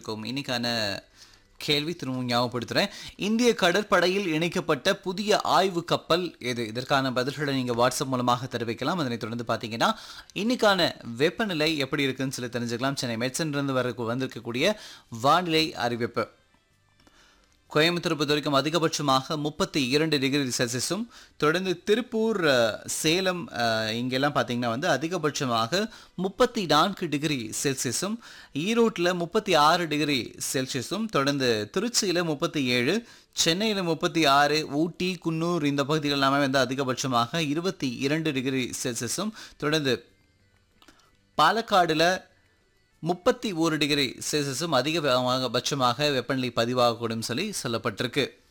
இருக்கும் இன்னைக்கான கேள்வி திரும்பவும் ஞாபகப்படுத்துறேன் இந்திய கடற்படையில் இணைக்கப்பட்ட புதிய ஆய்வு கப்பல் எது இதற்கான பதில்களை நீங்க வாட்ஸ்அப் மூலமாக தெரிவிக்கலாம் அதனைத் தொடர்ந்து பார்த்தீங்கன்னா இன்னைக்கான வெப்பநிலை எப்படி இருக்குன்னு சொல்லி தெரிஞ்சுக்கலாம் சென்னை மெட்சன்லேருந்து வர வந்திருக்கக்கூடிய வானிலை அறிவிப்பு கோயம்புத்தூர் பொறுத்த வரைக்கும் அதிகபட்சமாக முப்பத்தி இரண்டு டிகிரி செல்சியஸும் தொடர்ந்து திருப்பூர் அஹ், சேலம் அஹ், இங்கெல்லாம் பார்த்தீங்கன்னா வந்து அதிகபட்சமாக முப்பத்தி நான்கு டிகிரி செல்சியஸும் ஈரோட்டில் முப்பத்தி ஆறு டிகிரி செல்சியஸும் தொடர்ந்து திருச்சியில் முப்பத்தி ஏழு சென்னையில் முப்பத்தி ஆறு ஊட்டி குன்னூர் இந்த பகுதிகள் எல்லாமே வந்து அதிகபட்சமாக இருபத்தி இரண்டு டிகிரி செல்சியஸும் தொடர்ந்து பாலக்காடுல முப்பத்தி ஒரு டிகிரி செல்சியஸும் அதிகபட்சமாக வெப்பநிலை பதிவாகக்கூடும் சொல்லி சொல்லப்பட்டிருக்கு